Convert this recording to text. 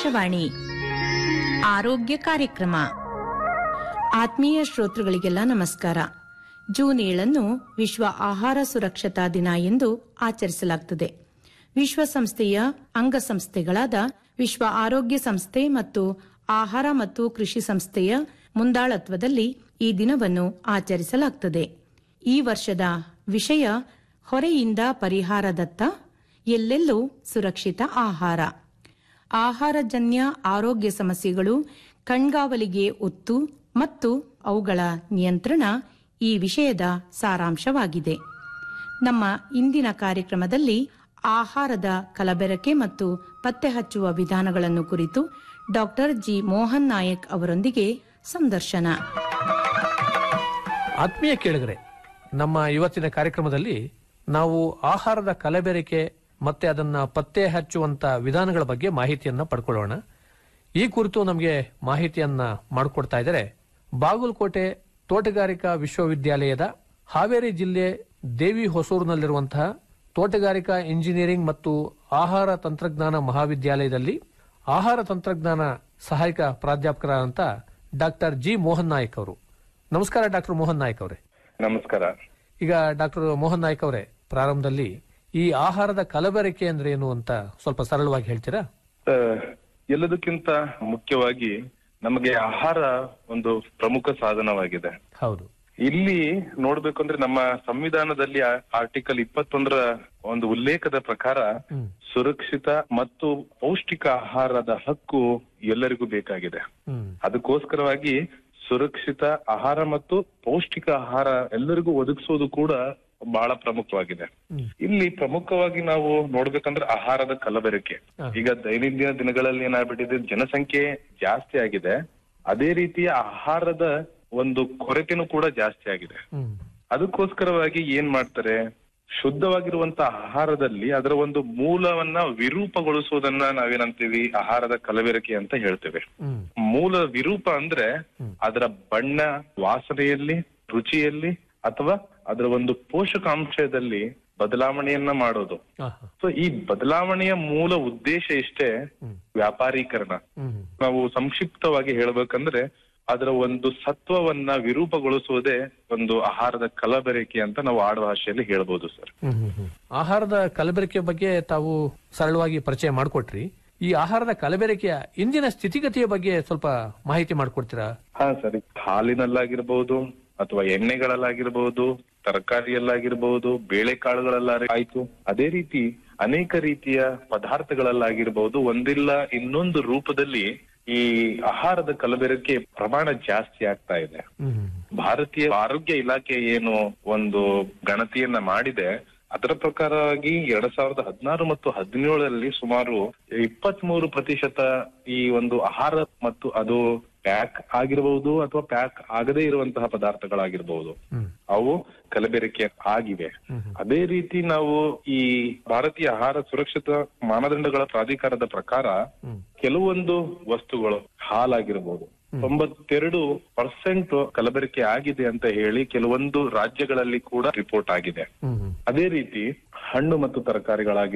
ಆಕಾಶವಾಣಿ ಆರೋಗ್ಯ ಕಾರ್ಯಕ್ರಮ ಆತ್ಮೀಯ ಶ್ರೋತೃಗಳಿಗೆಲ್ಲ ನಮಸ್ಕಾರ ಜೂನ್ ಏಳನ್ನು ವಿಶ್ವ ಆಹಾರ ಸುರಕ್ಷತಾ ದಿನ ಎಂದು ಆಚರಿಸಲಾಗುತ್ತದೆ ವಿಶ್ವಸಂಸ್ಥೆಯ ಅಂಗಸಂಸ್ಥೆಗಳಾದ ವಿಶ್ವ ಆರೋಗ್ಯ ಸಂಸ್ಥೆ ಮತ್ತು ಆಹಾರ ಮತ್ತು ಕೃಷಿ ಸಂಸ್ಥೆಯ ಮುಂದಾಳತ್ವದಲ್ಲಿ ಈ ದಿನವನ್ನು ಆಚರಿಸಲಾಗುತ್ತದೆ ಈ ವರ್ಷದ ವಿಷಯ ಹೊರೆಯಿಂದ ಪರಿಹಾರದತ್ತ ಎಲ್ಲೆಲ್ಲೂ ಸುರಕ್ಷಿತ ಆಹಾರ ಆಹಾರಜನ್ಯ ಆರೋಗ್ಯ ಸಮಸ್ಯೆಗಳು ಕಣ್ಗಾವಲಿಗೆ ಒತ್ತು ಮತ್ತು ಅವುಗಳ ನಿಯಂತ್ರಣ ಈ ವಿಷಯದ ಸಾರಾಂಶವಾಗಿದೆ ನಮ್ಮ ಇಂದಿನ ಕಾರ್ಯಕ್ರಮದಲ್ಲಿ ಆಹಾರದ ಕಲಬೆರಕೆ ಮತ್ತು ಪತ್ತೆ ಹಚ್ಚುವ ವಿಧಾನಗಳನ್ನು ಕುರಿತು ಡಾಕ್ಟರ್ ಜಿ ಮೋಹನ್ ನಾಯಕ್ ಅವರೊಂದಿಗೆ ಸಂದರ್ಶನ ಆತ್ಮೀಯ ಕೇಳಿಗರೆ ನಮ್ಮ ಇವತ್ತಿನ ಕಾರ್ಯಕ್ರಮದಲ್ಲಿ ನಾವು ಆಹಾರದ ಕಲಬೆರಕೆ ಮತ್ತೆ ಅದನ್ನ ಪತ್ತೆ ಹಚ್ಚುವಂತ ವಿಧಾನಗಳ ಬಗ್ಗೆ ಮಾಹಿತಿಯನ್ನ ಪಡ್ಕೊಳ್ಳೋಣ ಈ ಕುರಿತು ನಮಗೆ ಮಾಹಿತಿಯನ್ನ ಮಾಡಿಕೊಡ್ತಾ ಇದ್ದಾರೆ ಬಾಗಲಕೋಟೆ ತೋಟಗಾರಿಕಾ ವಿಶ್ವವಿದ್ಯಾಲಯದ ಹಾವೇರಿ ಜಿಲ್ಲೆ ದೇವಿ ಹೊಸೂರಿನಲ್ಲಿರುವಂತಹ ತೋಟಗಾರಿಕಾ ಇಂಜಿನಿಯರಿಂಗ್ ಮತ್ತು ಆಹಾರ ತಂತ್ರಜ್ಞಾನ ಮಹಾವಿದ್ಯಾಲಯದಲ್ಲಿ ಆಹಾರ ತಂತ್ರಜ್ಞಾನ ಸಹಾಯಕ ಪ್ರಾಧ್ಯಾಪಕರಾದಂತ ಡಾಕ್ಟರ್ ಜಿ ಮೋಹನ್ ನಾಯಕ್ ಅವರು ನಮಸ್ಕಾರ ಡಾಕ್ಟರ್ ಮೋಹನ್ ನಾಯಕ್ ಅವರೇ ನಮಸ್ಕಾರ ಈಗ ಡಾಕ್ಟರ್ ಮೋಹನ್ ನಾಯಕ್ ಅವರೇ ಪ್ರಾರಂಭದಲ್ಲಿ ಈ ಆಹಾರದ ಕಲಬೆರಕೆ ಅಂದ್ರೆ ಏನು ಅಂತ ಸ್ವಲ್ಪ ಸರಳವಾಗಿ ಹೇಳ್ತೀರಾ ಆ, ಎಲ್ಲದಕ್ಕಿಂತ ಮುಖ್ಯವಾಗಿ ನಮಗೆ ಆಹಾರ ಒಂದು ಪ್ರಮುಖ ಸಾಧನವಾಗಿದೆ ಹೌದು ಇಲ್ಲಿ ನೋಡ್ಬೇಕಂದ್ರೆ ನಮ್ಮ ಸಂವಿಧಾನದಲ್ಲಿ ಆರ್ಟಿಕಲ್ ಇಪ್ಪತ್ತೊಂದರ ಒಂದು ಉಲ್ಲೇಖದ ಪ್ರಕಾರ ಹ್ಮ್. ಸುರಕ್ಷಿತ ಮತ್ತು ಪೌಷ್ಟಿಕ ಆಹಾರದ ಹಕ್ಕು ಎಲ್ಲರಿಗೂ ಬೇಕಾಗಿದೆ ಹ್ಮ್ ಅದಕ್ಕೋಸ್ಕರವಾಗಿ ಸುರಕ್ಷಿತ ಆಹಾರ ಮತ್ತು ಪೌಷ್ಟಿಕ ಆಹಾರ ಎಲ್ಲರಿಗೂ ಒದಗಿಸೋದು ಕೂಡ ಬಹಳ ಪ್ರಮುಖವಾಗಿದೆ ಹ್ಮ್. ಇಲ್ಲಿ ಪ್ರಮುಖವಾಗಿ ನಾವು ನೋಡ್ಬೇಕಂದ್ರೆ ಆಹಾರದ ಕಲಬೆರಕೆ ಹಾ. ಈಗ ದೈನಂದಿನ ದಿನಗಳಲ್ಲಿ ಏನಾಗ್ಬಿಟ್ಟಿದೆ ಜನಸಂಖ್ಯೆ ಜಾಸ್ತಿ ಆಗಿದೆ ಅದೇ ರೀತಿಯ ಆಹಾರದ ಒಂದು ಕೊರತೆನೂ ಕೂಡ ಜಾಸ್ತಿ ಆಗಿದೆ ಹ್ಮ್ ಅದಕ್ಕೋಸ್ಕರವಾಗಿ ಏನ್ ಮಾಡ್ತಾರೆ ಶುದ್ಧವಾಗಿರುವಂತ ಆಹಾರದಲ್ಲಿ ಅದರ ಒಂದು ಮೂಲವನ್ನ ವಿರೂಪಗೊಳಿಸುವುದನ್ನ ನಾವೇನಂತೀವಿ ಆಹಾರದ ಕಲಬೆರಕೆ ಅಂತ ಹೇಳ್ತೇವೆ ಹ್ಮ್ ಮೂಲ ವಿರೂಪ ಅಂದ್ರೆ ಅದರ ಬಣ್ಣ ವಾಸನೆಯಲ್ಲಿ ರುಚಿಯಲ್ಲಿ ಅಥವಾ ಅದರ ಒಂದು ಪೋಷಕಾಂಶದಲ್ಲಿ ಬದಲಾವಣೆಯನ್ನ ಮಾಡೋದು ಆಹಾ. ಸೊ ಈ ಬದಲಾವಣೆಯ ಮೂಲ ಉದ್ದೇಶ ಇಷ್ಟೇ ಹ್ಮ್. ವ್ಯಾಪಾರೀಕರಣ ಹ್ಮ್ ನಾವು ಸಂಕ್ಷಿಪ್ತವಾಗಿ ಹೇಳ್ಬೇಕಂದ್ರೆ ಅದರ ಒಂದು ಸತ್ವವನ್ನ ವಿರೂಪಗೊಳಿಸುವುದೇ ಒಂದು ಆಹಾರದ ಕಲಬೆರಕೆ ಅಂತ ನಾವು ಆಡು ಭಾಷೆಯಲ್ಲಿ ಹೇಳ್ಬೋದು ಸರ್ ಹ್ಮ್ ಹ್ಮ್ ಹ್ಮ್. ಆಹಾರದ ಕಲಬೆರಕೆ ಬಗ್ಗೆ ತಾವು ಸರಳವಾಗಿ ಪರಿಚಯ ಮಾಡಿಕೊಟ್ರಿ ಈ ಆಹಾರದ ಕಲಬೆರಕೆಯ ಇಂದಿನ ಸ್ಥಿತಿಗತಿಯ ಬಗ್ಗೆ ಸ್ವಲ್ಪ ಮಾಹಿತಿ ಮಾಡಿಕೊಡ್ತೀರಾ ಹಾ ಸರಿ ಹಾಲಿನಲ್ಲಾಗಿರ್ಬಹುದು ಅಥವಾ ಎಣ್ಣೆಗಳಲ್ಲಾಗಿರ್ಬಹುದು ತರಕಾರಿಯಲ್ಲಾಗಿರ್ಬಹುದು ಬೇಳೆಕಾಳುಗಳಲ್ಲ ಆಯ್ತು ಅದೇ ರೀತಿ ಅನೇಕ ರೀತಿಯ ಪದಾರ್ಥಗಳಲ್ಲಾಗಿರ್ಬಹುದು ಒಂದಿಲ್ಲ ಇನ್ನೊಂದು ರೂಪದಲ್ಲಿ ಈ ಆಹಾರದ ಕಲಬೆರಕೆ ಪ್ರಮಾಣ ಜಾಸ್ತಿ ಆಗ್ತಾ ಇದೆ ಹ್ಮ್ ಹ್ಮ್ ಭಾರತೀಯ ಆರೋಗ್ಯ ಇಲಾಖೆ ಏನು ಒಂದು ಗಣತಿಯನ್ನ ಮಾಡಿದೆ ಅದರ ಪ್ರಕಾರವಾಗಿ ಎರಡ್ ಸಾವಿರದ ಹದಿನಾರು ಮತ್ತು ಹದಿನೇಳರಲ್ಲಿ ಸುಮಾರು ಇಪ್ಪತ್ತ್ ಮೂರು ಪ್ರತಿಶತ ಈ ಒಂದು ಆಹಾರ ಮತ್ತು ಅದು ಪ್ಯಾಕ್ ಆಗಿರಬಹುದು ಅಥವಾ ಪ್ಯಾಕ್ ಆಗದೇ ಇರುವಂತಹ ಪದಾರ್ಥಗಳಾಗಿರಬಹುದು ಹ್ಮ್ ಅವು ಕಲಬೆರಕೆ ಆಗಿವೆ ಅದೇ ರೀತಿ ನಾವು ಈ ಭಾರತೀಯ ಆಹಾರ ಸುರಕ್ಷತಾ ಮಾನದಂಡಗಳ ಪ್ರಾಧಿಕಾರದ ಪ್ರಕಾರ ಹ್ಮ್. ಕೆಲವೊಂದು ವಸ್ತುಗಳು ಹಾಲಾಗಿರಬಹುದು ತೊಂಬತ್ತೆರಡು ಪರ್ಸೆಂಟ್ ಕಲಬೆರಕೆ ಆಗಿದೆ ಅಂತ ಹೇಳಿ ಕೆಲವೊಂದು ರಾಜ್ಯಗಳಲ್ಲಿ ಕೂಡ ರಿಪೋರ್ಟ್ ಆಗಿದೆ ಹ್ಮ್ ಹ್ಮ್ ಅದೇ ರೀತಿ ಹಣ್ಣು ಮತ್ತು ತರಕಾರಿಗಳಾಗಿ